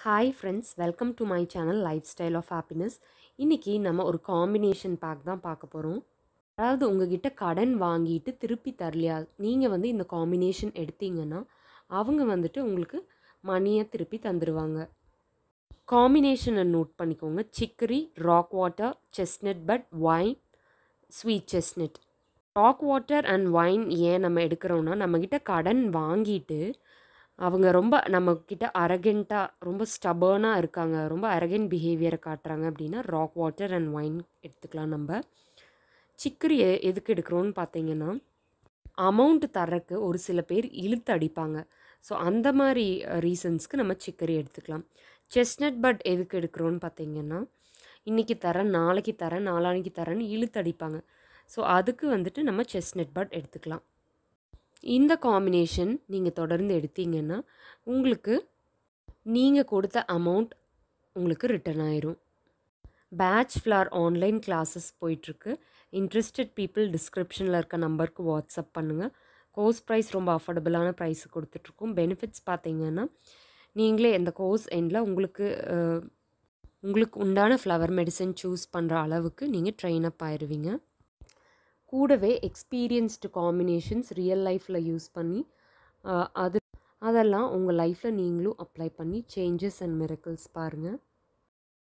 hi friends welcome to my channel lifestyle of happiness இன்றைக்கி நம்ம ஒரு combination back தான் பார்க்க போகிறோம் அதாவது உங்ககிட்ட கடன் வாங்கிட்டு திருப்பி தரலையா நீங்கள் வந்து இந்த காம்பினேஷன் எடுத்தீங்கன்னா அவங்க வந்துட்டு உங்களுக்கு மணியை திருப்பி தந்துடுவாங்க காம்பினேஷனை நோட் பண்ணிக்கோங்க chicory rock water chestnut bud vine sweet chestnut rock water and vine ஏன் நம்ம எடுக்கிறோன்னா நம்மக்கிட்ட கடன் வாங்கிட்டு அவங்க ரொம்ப நம்மக்கிட்ட அரகெண்ட்டாக ரொம்ப ஸ்டபர்னாக இருக்காங்க ரொம்ப அரகெண்ட் பிஹேவியரை காட்டுறாங்க அப்படின்னா ராக் வாட்டர் அண்ட் வைன் எடுத்துக்கலாம் நம்ம சிக்கரி எ எதுக்கு எடுக்கிறோன்னு பார்த்தீங்கன்னா அமௌண்ட் தரக்கு ஒரு சில பேர் இழுத்து அடிப்பாங்க ஸோ அந்த மாதிரி ரீசன்ஸ்க்கு நம்ம சிக்கரி எடுத்துக்கலாம் செஸ்னட் பட் எதுக்கு எடுக்கிறோன்னு பார்த்தீங்கன்னா இன்றைக்கி தரேன் நாளைக்கு தரேன் நாளான்னைக்கு தரேன்னு இழுத்து அடிப்பாங்க ஸோ அதுக்கு வந்துட்டு நம்ம செஸ்னட் பட் எடுத்துக்கலாம் இந்த காம்பினேஷன் நீங்கள் தொடர்ந்து எடுத்தீங்கன்னா உங்களுக்கு நீங்கள் கொடுத்த அமௌண்ட் உங்களுக்கு ரிட்டர்ன் ஆயிரும் பேட்ச் ஃப்ளார் ஆன்லைன் கிளாஸஸ் போயிட்டுருக்கு இன்ட்ரெஸ்டட் பீப்புள் டிஸ்கிரிப்ஷனில் இருக்க நம்பருக்கு வாட்ஸ்அப் பண்ணுங்கள் கோர்ஸ் ப்ரைஸ் ரொம்ப அஃபோர்டபுளான ப்ரைஸ் கொடுத்துட்ருக்கோம் பெனிஃபிட்ஸ் பார்த்தீங்கன்னா நீங்களே இந்த கோர்ஸ் எண்டில் உங்களுக்கு அஹ், உங்களுக்கு உண்டான ஃப்ளவர் மெடிசன் சூஸ் பண்ணுற அளவுக்கு நீங்கள் ட்ரெயின் அப் ஆயிடுவீங்க கூடவே எக்ஸ்பீரியன்ஸ்டு காம்பினேஷன்ஸ் ரியல் லைஃப்பில் யூஸ் பண்ணி அஹ், அது அதெல்லாம் உங்கள் லைஃப்பில் நீங்களும் அப்ளை பண்ணி சேஞ்சஸ் அண்ட் மிரக்கிள்ஸ் பாருங்கள்